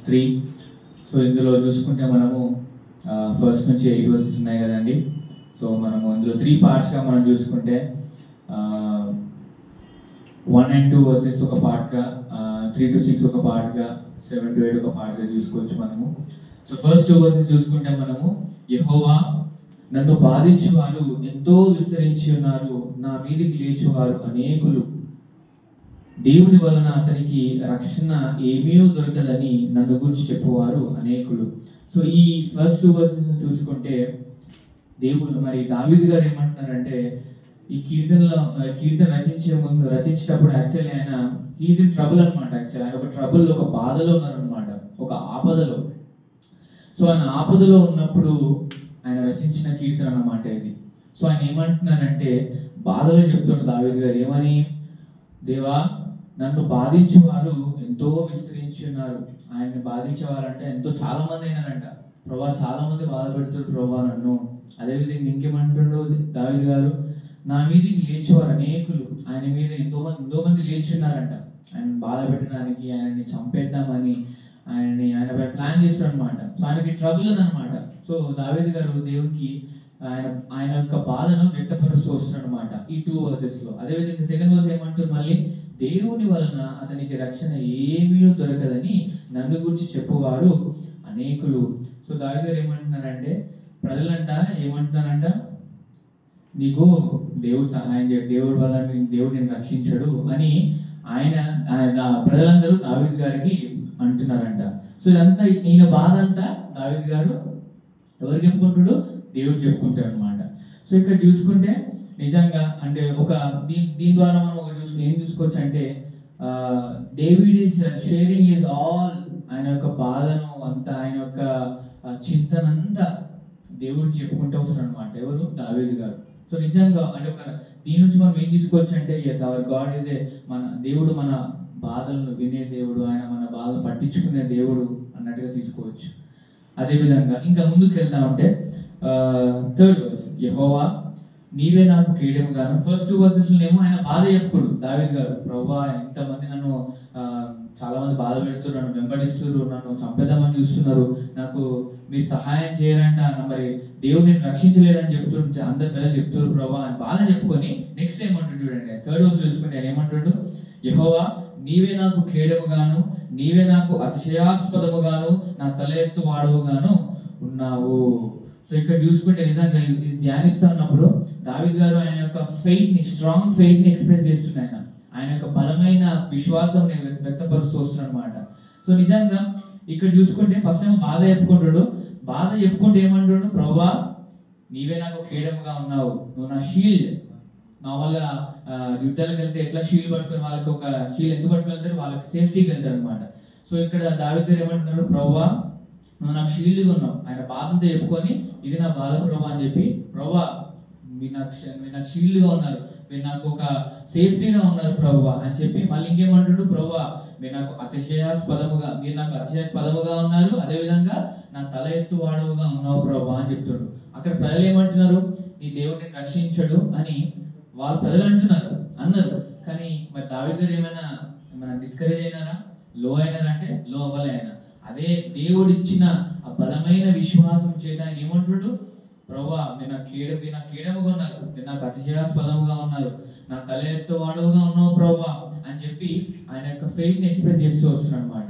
three so ఇందులో చూసుకుంటే మనము ఫస్ట్ నుంచి ఎయిట్ వర్సెస్ ఉన్నాయి కదండి సో మనము ఇందులో త్రీ పార్ట్స్గా మనం చూసుకుంటే వన్ అండ్ టూ వర్సెస్ ఒక పార్ట్గా త్రీ టు సిక్స్ ఒక పార్ట్గా సెవెన్ టు ఎయిట్ ఒక పార్ట్గా చూసుకోవచ్చు మనము సో ఫస్ట్ టూ వర్సెస్ చూసుకుంటే మనము యెహోవా నన్ను బాధించువారు ఎంతో విస్తరించి ఉన్నారు నా మీదికి లేచువారు అనేకులు దేవుని వలన అతనికి రక్షణ ఏమీ దొరకదని నన్ను గురించి చెప్పువారు అనేకులు సో ఈ ఫస్ట్ టూ వర్సెస్ చూసుకుంటే దేవుడు మరి దావీద్ గారు ఏమంటున్నారంటే ఈ కీర్తనలో ఆ, కీర్తన రచించే ముందు రచించేటప్పుడు యాక్చువల్లీ ఆయన ఈజ్ ఇన్ ట్రబుల్ అనమాట యాక్చువల్లీ ఆయన ఒక ట్రబుల్ ఒక బాధలో ఉన్నారనమాట ఒక ఆపదలో సో ఆయన ఆపదలో ఉన్నప్పుడు ఆయన రచించిన కీర్తన అన్నమాట ఇది సో ఆయన ఏమంటున్నారంటే బాధలో చెప్తున్నాడు దావీద్ గారు ఏమని దేవా నన్ను బాధించేవారు ఎంతో విస్తరించి ఉన్నారు ఆయన్ని బాధించేవారంటే ఎంతో చాలా మంది అయినారంట ప్రభా చాలా మంది బాధపెడుతున్నారు ప్రభా నన్ను అదేవిధంగా ఇంకేమంటుండో దావీద్ గారు నా మీదకి లేచేవారు అనేకులు ఆయన మీద ఎంతో మంది ఎంతో మంది లేచి ఉన్నారంట ఆయన బాధ పెట్టడానికి ఆయనని చంపేద్దామని ఆయనని ఆయన ప్లాన్ చేస్తాడు అనమాట సో ఆయనకి ట్రబుల్ అనమాట సో దావేది గారు దేవునికి ఆయన ఆయన యొక్క బాధను వ్యక్తపరుస్తూ వస్తున్నాడు అనమాట ఈ టూ వర్సెస్ లో అదేవిధంగా సెకండ్ వర్స్ ఏమంటారు మళ్ళీ దేవుని వలన అతనికి రక్షణ ఏమీ దొరకదని నన్ను గురించి చెప్పువారు అనేకులు సో దావేది గారు ఏమంటున్నారంటే ప్రజలంట ఏమంటున్నారంట నీకు దేవుడు సహాయం చేయడు దేవుడి వల్ల నీ- దేవుడు నేను రక్షించడు అని ఆయన ఆయన ప్రజలందరూ దావీద్ గారికి అంటున్నారంట సో ఇదంతా ఈయన బాధ అంతా దావీద్ గారు ఎవరికి చెప్పుకుంటాడు దేవుడు చెప్పుకుంటాడు అనమాట సో ఇక్కడ చూసుకుంటే నిజంగా అంటే ఒక దీని దీని ద్వారా మనం ఒక చూసు ఏం చూసుకోవచ్చు అంటే David is sharing is all ఆయన యొక్క బాధను అంతా ఆయన యొక్క ఆ, చింతనంతా దేవుడికి చెప్పుకుంటూ వస్తారు అనమాట ఎవరు దావీదు గారు సో నిజంగా అంటే ఒక దీని నుంచి మనం ఏం తీసుకోవచ్చు అంటే as our God is a మన దేవుడు మన బాధలను వినే దేవుడు ఆయన మన బాధలు పట్టించుకునే దేవుడు అన్నట్టుగా తీసుకోవచ్చు అదే విధంగా ఇంకా ముందుకు వెళ్దామంటే థర్డ్ వర్స్ యహోవా నీవే నాకు కేడము గాను ఫస్ట్ టూ వర్సెస్ ఏమో ఆయన బాధ చెప్పుకోడు దావీద్ గారు ప్రభా ఎంతమంది నన్ను ఆ, చాలా మంది బాధ పెడుతున్నారు నన్ను వెంబడిస్తున్నారు నన్ను చంపేద్దామని చూస్తున్నారు నాకు మీరు సహాయం చేయాలంట మరి దేవుడు నేను రక్షించలేడని చెప్తుంటే అందరు ప్రజలు చెప్తున్నారు ప్రభా అని బాధ చెప్పుకొని నెక్స్ట్ ఏమంటాడు చూడండి థర్డ్ వర్స్ చూసుకుంటే ఆయన ఏమంటాడు యహోవా నీవే నాకు కేడముగాను నీవే నాకు అతిశయాస్పదముగాను నా తల ఎత్తు వాడవుగాను ఉన్నావు సో ఇక్కడ చూసుకుంటే నిజంగా ఇది ఇది ధ్యానిస్తా ఉన్నప్పుడు దావిద్ గారు ఆయన యొక్క ఫెయిత్ ని స్ట్రాంగ్ ఫెయిత్ ని ఎక్స్ప్రెస్ చేస్తున్నాయి ఆయన ఆయన యొక్క బలమైన విశ్వాసం వ్యక్తపరుస్తూ వస్తున్నాడు అనమాట సో నిజంగా ఇక్కడ చూసుకుంటే ఫస్ట్ ఏమో బాధ చెప్పుకుంటాడు బాధ చెప్పుకుంటే ఏమంటాడు ప్రభా నీవే నాకు కేడముగా ఉన్నావు నువ్వు నా షీల్డ్ నా వల్ల ఆ, యుద్ధాలకు వెళ్తే ఎట్లా షీల్డ్ పట్టుకొని వాళ్ళకి ఒక షీల్డ్ ఎందుకు పట్టుకొని వెళ్తారు వాళ్ళకి సేఫ్టీకి వెళ్తారు అనమాట సో ఇక్కడ దావిద్ గారు ఏమంటున్నారు ప్రభా నువ్వు నాకు షీల్డ్గా ఉన్నావు ఆయన బాధంతో చెప్పుకొని ఇది నా బాధ ప్రభా అని చెప్పి ప్రభా మీరు నాకు ష- మీరు నాకు షీల్డ్గా ఉన్నారు మీరు నాకు ఒక సేఫ్టీగా ఉన్నారు ప్రభా అని చెప్పి మళ్ళీ ఇంకేమంటాడు ప్రభా మీరు నాకు అతిశయాస్పదముగా మీరు నాకు అతిశయాస్పదముగా ఉన్నారు అదేవిధంగా నా తల ఎత్తు వాడవుగా ఉన్నావు ప్రభా అని చెప్తాడు అక్కడ ప్రజలు ఏమంటున్నారు నీ దేవుడిని రక్షించడు అని వాళ్ళు ప్రజలు అంటున్నారు అన్నారు కానీ మరి దావీద్ గారు ఏమైనా ఏమైనా డిస్కరేజ్ అయినారా లో అయినారా అంటే లో అవ్వలే ఆయన అదే దేవుడు ఇచ్చిన ఆ బలమైన విశ్వాసం చేత ఆయన ఏమంటున్నాడు ప్రభా మీరు నా కీడ మీరు నా కీడముగా ఉన్నారు మీరు నాకు అతిశయాస్పదముగా ఉన్నారు నా తల ఎత్తు వాడవుగా ఉన్నావు ప్రభా అని చెప్పి ఆయన యొక్క ఫెయిత్ ని ఎక్స్ప్రెస్ చేస్తూ వస్తున్నాడు అనమాట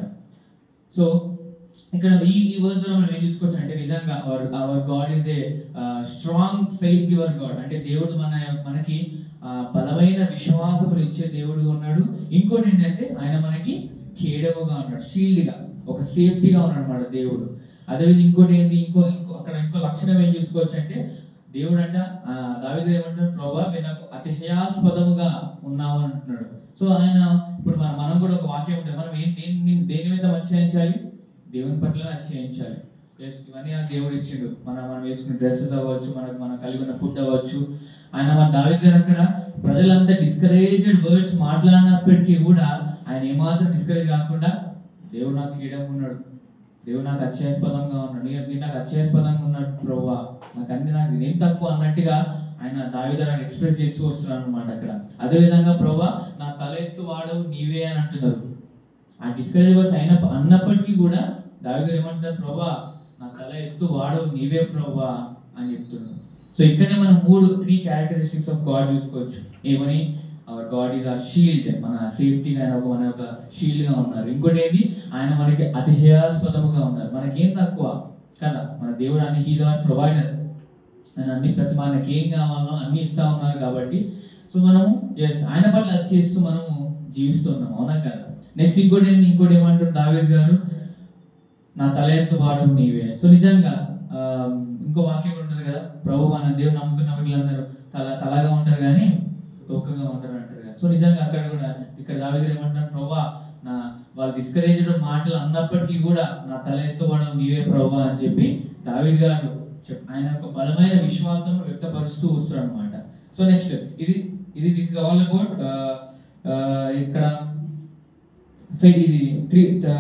సో ఇక్కడ ఈ ఈ వర్స్ లో మనం ఏం చూసుకోవచ్చు అంటే నిజంగా our our God is a strong faith giver God అంటే దేవుడు మన మనకి ఆ, బలమైన విశ్వాసములు ఇచ్చే దేవుడు ఉన్నాడు ఇంకోటి ఏంటంటే ఆయన మనకి కేడముగా ఉన్నాడు షీల్డ్ గా ఒక సేఫ్టీగా ఉన్నాడు అనమాట దేవుడు అదేవిధంగా ఇంకోటి ఏంటి ఇంకో ఇంకో అక్కడ ఇంకో లక్షణం ఏం చూసుకోవచ్చు అంటే దేవుడు అంట ఆ, దావీదు ఏమంటాడు ప్రభా మీరు నాకు అతిశయాస్పదముగా ఉన్నావు అని అంటున్నాడు సో ఆయన ఇప్పుడు మన మనం కూడా ఒక వాక్యం ఉంటుంది మనం ఏం దేని దేని మీద అతిశయించాలి దేవుని పట్ల అతిశయించాలి ఎస్ ఇవన్నీ నాకు దేవుడు ఇచ్చిండు మన మనం వేసుకున్న డ్రెస్సెస్ అవ్వచ్చు మనకు మనం కలిగి ఉన్న ఫుడ్ అవ్వచ్చు ఆయన మన దావీద్ గారు అక్కడ ప్రజలంతా డిస్కరేజ్డ్ వర్డ్స్ మాట్లాడినప్పటికీ కూడా ఆయన ఏమాత్రం డిస్కరేజ్ కాకుండా దేవుడు నాకు కీడం ఉన్నాడు దేవుడు నాకు అత్యాస్పదంగా ఉన్నాడు మీరు మీరు నాకు అత్యాస్పదంగా ఉన్నాడు ప్రవ్వా నాకు అన్ని నాకు ఇదేం తక్కువ అన్నట్టుగా ఆయన దావిదారాన్ని ఎక్స్ప్రెస్ చేస్తూ వస్తున్నాడు అనమాట అక్కడ అదే విధంగా ప్రవ్వా నా తల ఎత్తు వాడవు నీవే అని అంటున్నారు ఆ డిస్కరేజ్ వర్డ్స్ అయిన అన్నప్పటికీ కూడా దావిదు ఏమంటారు ప్రభా నా తల ఎత్తు వాడవు నీవే ప్రభా అని చెప్తున్నాడు సో ఇక్కడనే మనం మూడు త్రీ క్యారెక్టరిస్టిక్స్ ఆఫ్ గాడ్ చూసుకోవచ్చు ఏమని our God is a shield మన సేఫ్టీగా ఆయన ఒక మన యొక్క షీల్డ్ గా ఉన్నారు ఇంకోటి ఏంటి ఆయన మనకి అతిశయాస్పదముగా ఉన్నారు మనకేం తక్కువ కదా మన దేవుడు అన్ని హీజ్ అవర్ ప్రొవైడర్ ఆయన అన్ని ప్రతి మనకి ఏం కావాలో అన్ని ఇస్తా ఉన్నారు కాబట్టి సో మనము ఎస్ ఆయన పట్ల చేస్తూ మనము జీవిస్తున్నాం అవునా కదా నెక్స్ట్ ఇంకోటి ఏంటి ఇంకోటి ఏమంటారు దావేద్ గారు నా తల ఎత్తు వాడు నీవే సో నిజంగా ఆ, ఇంకో వాక్యం ఉంటుంది కదా ప్రభు మన దేవుడు నమ్ముకున్న వీళ్ళందరూ తల తలగా ఉంటారు కానీ తోకగా ఉంటారు అంటారు కదా సో నిజంగా అక్కడ కూడా ఇక్కడ దావేది ఏమంటారు ప్రభా నా వాళ్ళు డిస్కరేజ్డ్ మాటలు అన్నప్పటికీ కూడా నా తల ఎత్తుకోవడం నీవే ప్రభా అని చెప్పి దావేది గారు చెప్ ఆయన యొక్క బలమైన విశ్వాసం వ్యక్తపరుస్తూ వస్తాడు అనమాట సో నెక్స్ట్ ఇది ఇది దిస్ ఇస్ ఆల్ అబౌట్ ఇక్కడ faith ఇది త్రీ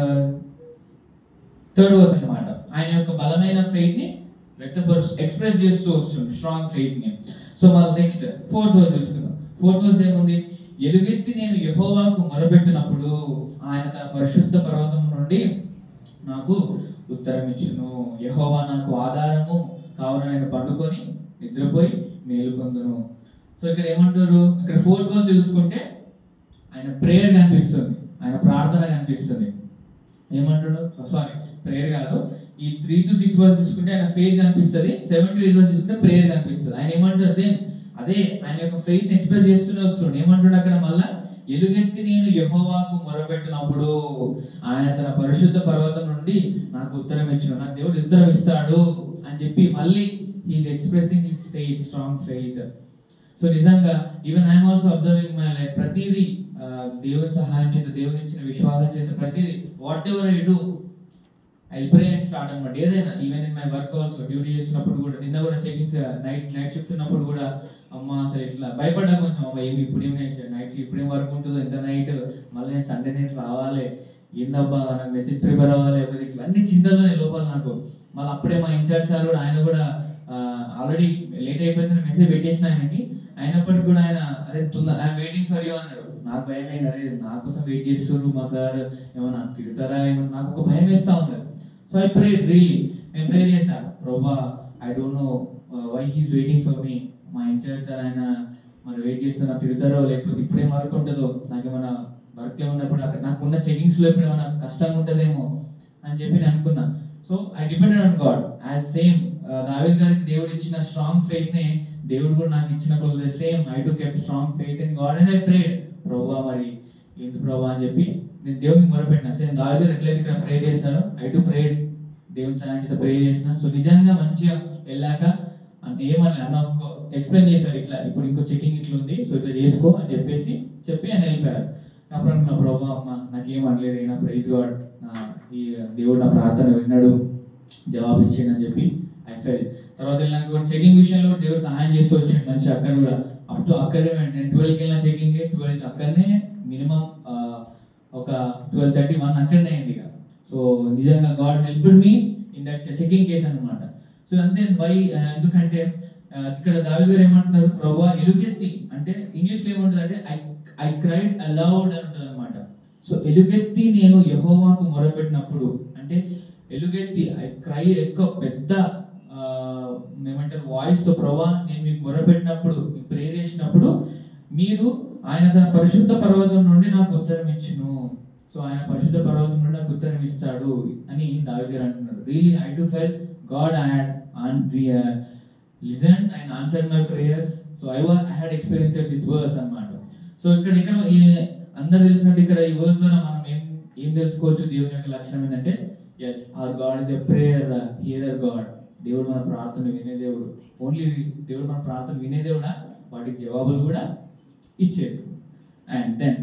థర్డ్ వర్స్ అన్నమాట ఆయన యొక్క బలమైన ఫెయిత్ ని వ్యక్తపరుస్తూ ఎక్స్ప్రెస్ చేస్తూ వస్తుంది స్ట్రాంగ్ ఫెయిత్ ని సో మళ్ళీ నెక్స్ట్ ఫోర్త్ వర్స్ చూసుకుందాం ఫోర్త్ వర్స్ ఏముంది ఎలుగెత్తి నేను యెహోవాకు మొరపెట్టినప్పుడు ఆయన తన పరిశుద్ధ పర్వతం నుండి నాకు ఉత్తరం ఇచ్చును యెహోవా నాకు ఆధారము కావున నేను పండుకొని నిద్రపోయి మేలుకొందును సో ఇక్కడ ఏమంటారు ఇక్కడ ఫోర్త్ వర్స్ చూసుకుంటే ఆయన ప్రేయర్ కనిపిస్తుంది ఆయన ప్రార్థన కనిపిస్తుంది ఏమంటాడు సారీ ప్రేయర్ కాదు ఈ త్రీ టు సిక్స్ వర్స్ చూసుకుంటే ఆయన ఫెయిత్ కనిపిస్తుంది సెవెన్ టు ఎయిట్ వర్స్ చూసుకుంటే ప్రేయర్ కనిపిస్తుంది ఆయన ఏమంటాడు సేమ్ అదే ఆయన యొక్క ఫెయిత్ ఎక్స్ప్రెస్ చేస్తూనే వస్తుండు ఏమంటాడు అక్కడ మళ్ళా ఎలుగెత్తి నేను యెహోవాకు మొరపెట్టినప్పుడు ఆయన తన పరిశుద్ధ పర్వతం నుండి నాకు ఉత్తరం ఇచ్చిన నాకు దేవుడు ఉత్తరం ఇస్తాడు అని చెప్పి మళ్ళీ he's expressing his faith strong faith so నిజంగా even I'm also observing my life ప్రతిదీ ఆ, దేవుని సహాయం చేత దేవుని ఇచ్చిన విశ్వాసం చేత ప్రతిదీ what I do I pray and start అనమాట ఏదైనా even in my work also duty చేస్తున్నప్పుడు కూడా నిన్న కూడా చెకింగ్స్ నైట్ నైట్ షిఫ్ట్ ఉన్నప్పుడు కూడా అమ్మ అసలు ఇట్లా భయపడ్డా కొంచెం అమ్మ ఏమి ఇప్పుడు ఏం నైట్ ఇప్పుడేం వర్క్ ఉంటుందో ఇంత నైట్ మళ్ళీ నేను సండే నైట్ రావాలి ఏందబ్బా నాకు మెసేజ్ ప్రిపేర్ అవ్వాలి లేకపోతే ఇవన్నీ చింతలోనే లోపల నాకు మళ్ళీ అప్పుడే మా ఇన్ఛార్జ్ సార్ కూడా ఆయన కూడా ఆల్రెడీ లేట్ అయిపోయిందని మెసేజ్ పెట్టేసిన ఆయనకి అయినప్పటికీ కూడా ఆయన అరే తొందర ఐఎమ్ వెయిటింగ్ ఫర్ యూ అన్నాడు నాకు భయం అయింది అరే నా కోసం వెయిట్ చేస్తున్నారు మా సార్ ఏమన్నా తిడతారా ఏమన్నా నాకు ఒక భయం వేస్తా ఉన్నారు సో ఐ ప్రే రియలీ నేను ప్రే చేశాను ప్రభా I don't know why he's waiting for me మా ఇన్ఛార్జ్ సార్ ఆయన మరి వెయిట్ చేస్తున్నా తిడతారో లేకపోతే ఇప్పుడేం వర్క్ ఉంటుందో నాకు ఏమైనా వర్క్ ఏమన్నప్పుడు అక్కడ నాకు ఉన్న చెకింగ్స్ లో ఇప్పుడు ఏమైనా కష్టంగా ఉంటుందేమో అని చెప్పి నేను అనుకున్నా so I depended on God as same దావేద్ గారికి దేవుడు ఇచ్చిన స్ట్రాంగ్ ఫెయిత్ నే దేవుడు కూడా నాకు ఇచ్చిన కొలది same I too kept strong faith in God and I prayed ప్రభా మరి ఏంటి ప్రభా అని చెప్పి నేను దేవునికి మొరపెట్టిన సేమ్ దావేద్ గారు ఎట్లయితే ఇక్కడ ప్రే చేశారో ఐ టు ప్రే దేవుని సహాయం చేత ప్రే చేసిన సో నిజంగా మంచిగా వెళ్ళాక అంటే ఏమని అన్న ఎక్స్ప్లెయిన్ చేశారు ఇట్లా ఇప్పుడు ఇంకో చెకింగ్ ఇట్లా ఉంది సో ఇట్లా చేసుకో అని చెప్పేసి చెప్పి ఆయన వెళ్ళిపోయారు అప్పుడు అనుకున్నా ప్రభా అమ్మ నాకేం అనలేదు అయినా ప్రైజ్ గాడ్ ఈ దేవుడు నా ప్రార్థన విన్నాడు జవాబు ఇచ్చిండు అని చెప్పి ఐ ఫెల్ తర్వాత వెళ్ళాక కూడా చెకింగ్ విషయంలో కూడా దేవుడు సహాయం చేస్తూ వచ్చిండు మంచి అక్కడ కూడా అప్ టు అక్కడే నేను ట్వెల్వ్కి వెళ్ళిన చెకింగ్ ట్వెల్వ్ అక్కడనే మినిమం ఒక ట్వెల్వ్ థర్టీ వన్ అక్కడనే అయింది ఇక సో నిజంగా God help me in that checking case అన్నమాట సో అంతే వై ఎందుకంటే ఆ, ఇక్కడ దావి గారు ఏమంటున్నారు ప్రభా ఎలుగెత్తి అంటే ఇంగ్లీష్ లో ఏముంటుంది అంటే ఐ ఐ క్రైడ్ అలౌడ్ అని ఉంటుంది అనమాట సో ఎలుగెత్తి నేను యహోవాకు మొరపెట్టినప్పుడు అంటే ఎలుగెత్తి ఐ క్రై ఎక్కువ పెద్ద ఆ, ఏమంటారు వాయిస్ తో ప్రభా నేను మీకు మొరపెట్టినప్పుడు మీకు ప్రేర్ చేసినప్పుడు మీరు ఆయన తన పరిశుద్ధ పర్వతం నుండి నాకు ఉత్తరం ఇచ్చును సో ఆయన పరిశుద్ధ పర్వతం నుండి నాకు ఉత్తరం ఇస్తాడు అని దావి గారు అంటున్నారు really I too felt God I had listen and answer my prayers so I was I had experience this verse అన్నమాట సో ఇక్కడ ఇక్కడ ఈ- అందరు తెలిసినట్టు ఇక్కడ ఈ వర్స్ ద్వారా మనం ఏం ఏం తెలుసుకోవచ్చు దేవుని యొక్క లక్షణం ఏంటంటే as our God is a prayer hear God దేవుడు మన ప్రార్థన వినే దేవుడు ఓన్లీ దేవుడు మన ప్రార్థన వినే దేవుడా వాటికి జవాబులు కూడా ఇచ్చేది అండ్ దెన్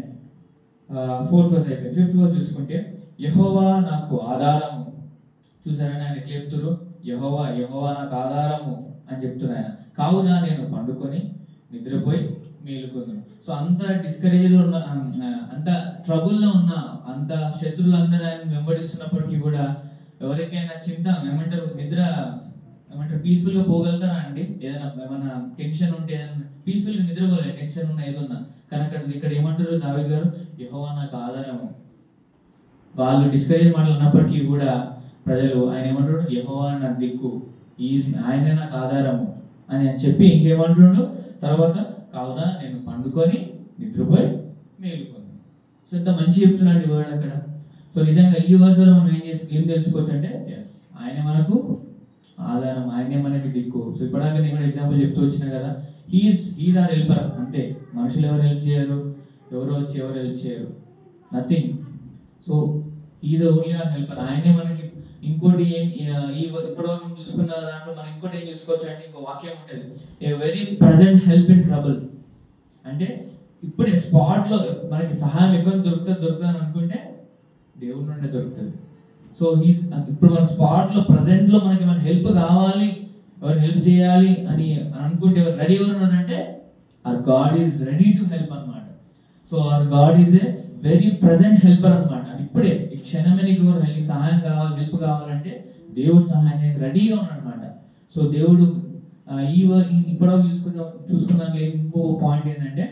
ఫోర్త్ వర్స్ అయిపోయింది ఫిఫ్త్ వర్స్ చూసుకుంటే యహోవా నాకు ఆధారము చూసారా ఆయన ఎట్లా చెప్తున్నారు యహోవా యహోవా నాకు ఆధారము అని చెప్తున్నారు ఆయన కావున నేను పండుకొని నిద్రపోయి మేలుకుందును సో అంత డిస్కరేజ్ ఉన్న ఆ, అంత ట్రబుల్ లో ఉన్న అంత శత్రువులందరూ ఆయన వెంబడిస్తున్నప్పటికీ కూడా ఎవరికైనా చింత ఏమంటారు నిద్ర ఏమంటారు పీస్ఫుల్ గా పోగలుగుతారా అండి ఏదైనా ఏమైనా టెన్షన్ ఉంటే పీస్ఫుల్ గా నిద్రపోలేదు టెన్షన్ ఉన్నా ఏదున్నా కానీ అక్కడ ఇక్కడ ఏమంటారు దావి గారు యహోవా నాకు ఆధారము వాళ్ళు డిస్కరేజ్ మాటలు అన్నప్పటికీ కూడా ప్రజలు ఆయన ఏమంటాడు యెహోవా నాకు దిక్కు ఈజ్ ఆయనే నాకు ఆధారము అని అని చెప్పి ఇంకేమంటున్నాడు తర్వాత కావున నేను పండుకొని నిద్రపోయి మేలుకున్నాను సో ఇంత మంచి చెప్తున్నాడు ఈ వర్డ్ అక్కడ సో నిజంగా ఈ వర్డ్స్లో మనం ఏం చేసి ఏం తెలుసుకోవచ్చు అంటే ఎస్ ఆయన మనకు ఆధారం ఆయనే మనకి దిక్కు సో ఇప్పటిదాకా నేను కూడా ఎగ్జాంపుల్ చెప్తూ వచ్చినా కదా హీస్ హీస్ ఆర్ హెల్పర్ అంతే మనుషులు ఎవరు హెల్ప్ చేయరు ఎవరు వచ్చి ఎవరు హెల్ప్ చేయరు nothing so is only our helper ఆయనే మనకి ఇంకోటి ఏం ఈ ఇప్పుడు మనం చూసుకున్న దాంట్లో మనం ఇంకోటి ఏం చూసుకోవచ్చు అంటే ఇంకో వాక్యం ఉంటుంది a very present help in trouble అంటే ఇప్పుడే స్పాట్ లో మనకి సహాయం ఎక్కువ దొరుకుతుంది దొరుకుతుంది అని అనుకుంటే దేవుడి నుండి దొరుకుతుంది సో హీస్ ఇప్పుడు మన స్పాట్ లో ప్రజెంట్ లో మనకి మన హెల్ప్ కావాలి ఎవరు హెల్ప్ చేయాలి అని అనుకుంటే ఎవరు రెడీ ఎవరు ఉన్నారంటే our God is ready to help అన్నమాట so our God is a very present helper అన్నమాట ఇప్పుడే ఈ క్షణమే నీకు ఎవరు హెల్ప్ సహాయం కావాలి హెల్ప్ కావాలంటే దేవుడు సహాయం రెడీగా ఉన్నాడనమాట సో దేవుడు ఆ, ఈ వ- ఈ- ఇప్పుడు చూసుకుందాం చూసుకున్నాం ఇంకో పాయింట్ ఏంటంటే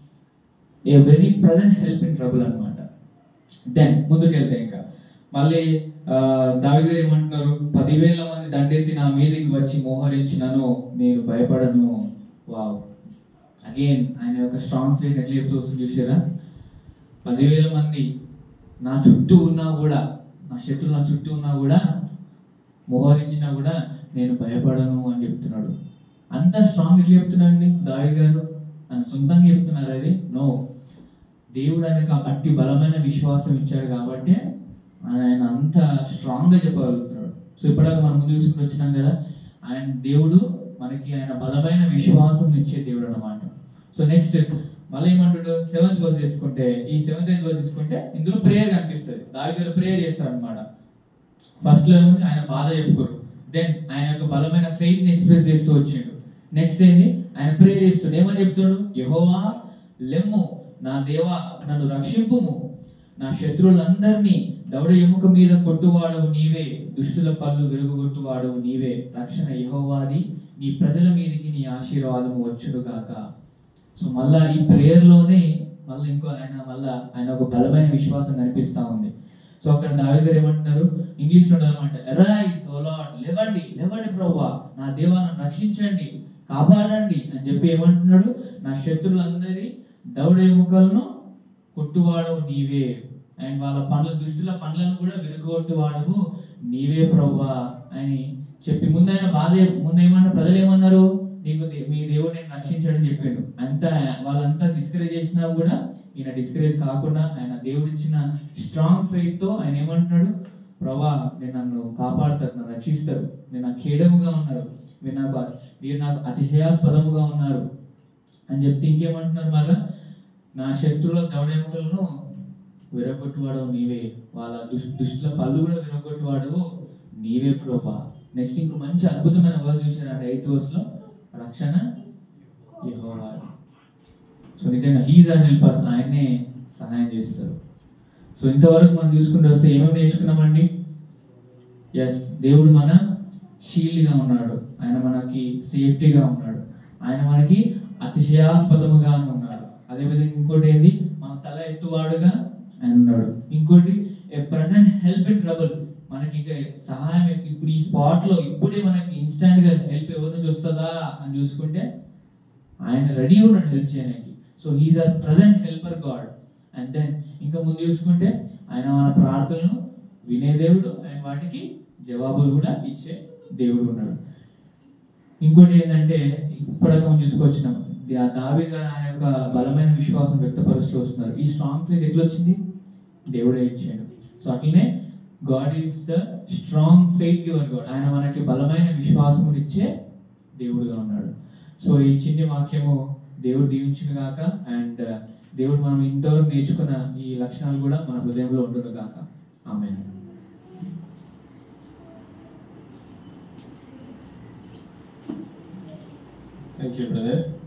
a very present help in trouble అన్నమాట దెన్ ముందుకెళ్తే ఇంకా మళ్ళీ దావిదు గారు ఏమంటున్నారు పదివేల మంది దండెత్తి నా మీదకి వచ్చి మోహరించినను నేను భయపడను వావ్ అగైన్ ఆయన యొక్క స్ట్రాంగ్ ఫేట్ ఎట్లా చెప్తూ వస్తుంది చూసారా పదివేల మంది నా చుట్టూ ఉన్నా కూడా నా శత్రులు నా చుట్టూ ఉన్నా కూడా మోహరించినా కూడా నేను భయపడను అని చెప్తున్నాడు అంత స్ట్రాంగ్ ఎట్లా చెప్తున్నాడండి దావి గారు ఆయన సొంతంగా చెప్తున్నారు అది నో దేవుడు ఆయనకు ఆ అట్టి బలమైన విశ్వాసం ఇచ్చాడు కాబట్టి ఆయన ఆయన అంత స్ట్రాంగ్ గా చెప్పగలుగుతున్నాడు సో ఇప్పటిదాకా మనం ముందు చూసుకుని వచ్చినాం కదా ఆయన దేవుడు మనకి ఆయన బలమైన విశ్వాసం ఇచ్చే దేవుడు అన్నమాట సో నెక్స్ట్ మళ్ళీ ఏమంటాడు సెవెంత్ వర్స్ తీసుకుంటే ఈ సెవెంత్ ఎయిత్ వర్స్ తీసుకుంటే ఇందులో ప్రేయర్ కనిపిస్తుంది దావి ప్రేయర్ చేస్తారు అనమాట ఫస్ట్ లో ఏముంది ఆయన బాధ చెప్పుకోరు దెన్ ఆయన యొక్క బలమైన ఫెయిత్ ని ఎక్స్ప్రెస్ చేస్తూ వచ్చిండు నెక్స్ట్ ఏంది ఆయన ప్రే చేస్తుండు ఏమని చెప్తాడు యహోవా లెమ్ము నా దేవా నన్ను రక్షింపుము నా శత్రువులందరినీ దవడ ఎముక మీద కొట్టువాడవు నీవే దుష్టుల పళ్ళు విరుగుగొట్టువాడవు నీవే రక్షణ యహోవాది నీ ప్రజల మీదకి నీ ఆశీర్వాదము వచ్చును గాక సో మళ్ళా ఈ ప్రేయర్ లోనే మళ్ళీ ఇంకో ఆయన మళ్ళా ఆయన ఒక బలమైన విశ్వాసం కనిపిస్తా ఉంది సో అక్కడ దావి గారు ఏమంటున్నారు ఇంగ్లీష్ లో అనమాట ఎరైజ్ ఓ లార్డ్ లేవండి లేవండి ప్రభా నా దేవాలను రక్షించండి కాపాడండి అని చెప్పి ఏమంటున్నాడు నా శత్రులందరి దౌడ ఎముకలను కొట్టువాడవు నీవే అండ్ వాళ్ళ పండ్ల దుష్టుల పండ్లను కూడా విరుగొట్టువాడవు నీవే ప్రభా అని చెప్పి ముందు ఆయన బాధ ముందు ఏమన్నా ప్రజలు ఏమన్నారు నీకు దే- మీ దేవుడు నేను రక్షించాడని చెప్పిండు అంతా వాళ్ళంతా డిస్కరేజ్ చేసినా కూడా ఈయన డిస్కరేజ్ కాకుండా ఆయన దేవుడు ఇచ్చిన స్ట్రాంగ్ ఫెయిత్ తో ఆయన ఏమంటున్నాడు ప్రభా నేను నన్ను కాపాడుతారు నన్ను రక్షిస్తారు నేను నాకు ఖేడముగా ఉన్నారు మీరు నాకు అ- మీరు నాకు అతిశయాస్పదముగా ఉన్నారు అని చెప్తే ఇంకేమంటున్నారు మళ్ళా నా శత్రువుల దవడెముకలను విరగొట్టువాడు నీవే వాళ్ళ దుష్ దుష్టుల పళ్ళు కూడా విరగొట్టువాడు నీవే ప్రభా నెక్స్ట్ ఇంకో మంచి అద్భుతమైన వర్స్ చూసారంటే ఎయిత్ వర్స్ లో రక్షణ యెహోవా సో నిజంగా హీజ్ ఆర్ హెల్పర్ ఆయన్నే సహాయం చేస్తారు సో ఇంతవరకు మనం చూసుకుంటూ వస్తే ఏమేమి నేర్చుకున్నామండి ఎస్ దేవుడు మన షీల్డ్గా ఉన్నాడు ఆయన మనకి సేఫ్టీగా ఉన్నాడు ఆయన మనకి అతిశయాస్పదముగా ఉన్నాడు అదేవిధంగా ఇంకోటి ఏంది మన తల ఎత్తువాడుగా ఆయన ఉన్నాడు ఇంకోటి a present help in trouble మనకి ఇక సహాయం ఇప్పుడు ఈ స్పాట్ లో ఇప్పుడే మనకి ఇన్స్టాంట్ గా హెల్ప్ ఎవరి నుంచి వస్తుందా అని చూసుకుంటే ఆయన రెడీ ఉన్నాడు హెల్ప్ చేయడానికి so he's our present helper God and then ఇంకా ముందు చూసుకుంటే ఆయన మన ప్రార్థనలు వినే దేవుడు అండ్ వాటికి జవాబులు కూడా ఇచ్చే దేవుడు ఉన్నాడు ఇంకోటి ఏంటంటే ఇప్పటిదాకా మనం చూసుకొచ్చినాం దా- దావీదు గారు ఆయన యొక్క బలమైన విశ్వాసం వ్యక్తపరుస్తూ వస్తున్నారు ఈ స్ట్రాంగ్ ఫేత్ ఎట్లా వచ్చింది దేవుడే ఇచ్చాడు సో అట్లనే God is the strong faith giver God ఆయన మనకి బలమైన విశ్వాసం ఇచ్చే దేవుడుగా ఉన్నాడు సో ఈ చిన్ని వాక్యము దేవుడు దీవించును గాక అండ్ దేవుడు మనం ఇంతవరకు నేర్చుకున్న ఈ లక్షణాలు కూడా మన హృదయంలో ఉండును గాక ఆమె థ్యాంక్ యూ బ్రదర్